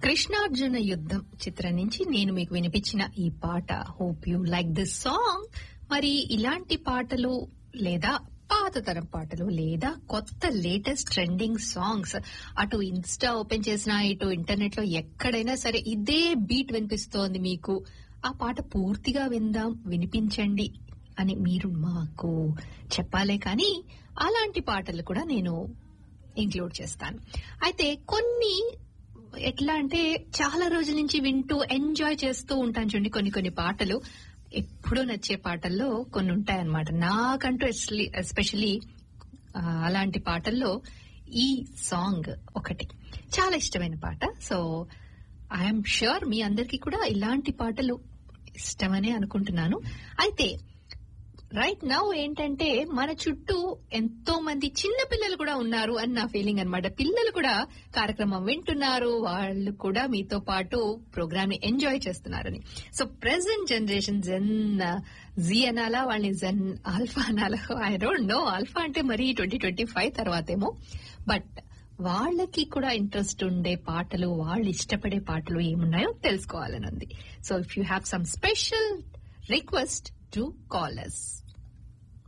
కృష్ణార్జున యుద్ధం చిత్రం నుంచి నేను మీకు వినిపించిన ఈ పాట hope you like this song మరి ఇలాంటి పాటలు లేదా పాత తరం పాటలు లేదా కొత్త లేటెస్ట్ ట్రెండింగ్ సాంగ్స్ అటు ఇన్స్టా ఓపెన్ చేసినా ఇటు ఇంటర్నెట్ లో ఎక్కడైనా సరే ఇదే బీట్ వినిపిస్తోంది మీకు ఆ పాట పూర్తిగా విందాం వినిపించండి అని మీరు మాకు చెప్పాలే కానీ అలాంటి పాటలు కూడా నేను ఇంక్లూడ్ చేస్తాను అయితే కొన్ని ఎట్లా అంటే చాలా రోజుల నుంచి వింటూ ఎంజాయ్ చేస్తూ ఉంటాను చూడండి కొన్ని కొన్ని పాటలు ఎప్పుడూ నచ్చే పాటల్లో కొన్ని ఉంటాయన్నమాట నాకంటూ ఎస్పెషలీ అలాంటి పాటల్లో ఈ సాంగ్ ఒకటి చాలా ఇష్టమైన పాట సో ఐఎమ్ ష్యూర్ మీ అందరికీ కూడా ఇలాంటి పాటలు ఇష్టమనే అనుకుంటున్నాను అయితే రైట్ నౌ ఏంటంటే మన చుట్టూ ఎంతో మంది చిన్న పిల్లలు కూడా ఉన్నారు అని నా ఫీలింగ్ అనమాట పిల్లలు కూడా కార్యక్రమం వింటున్నారు వాళ్ళు కూడా మీతో పాటు ప్రోగ్రామ్ ని ఎంజాయ్ చేస్తున్నారని so present generation gen Z అనాలా వాళ్ళని జెన్ ఆల్ఫా అనాలా ఐ డోంట్ నో ఆల్ఫా అంటే మరి ట్వంటీ ట్వంటీ ఫైవ్ తర్వాతేమో బట్ వాళ్ళకి కూడా ఇంట్రెస్ట్ ఉండే పాటలు వాళ్ళు ఇష్టపడే పాటలు ఏమున్నాయో తెలుసుకోవాలని ఉంది so if you have some special request to call us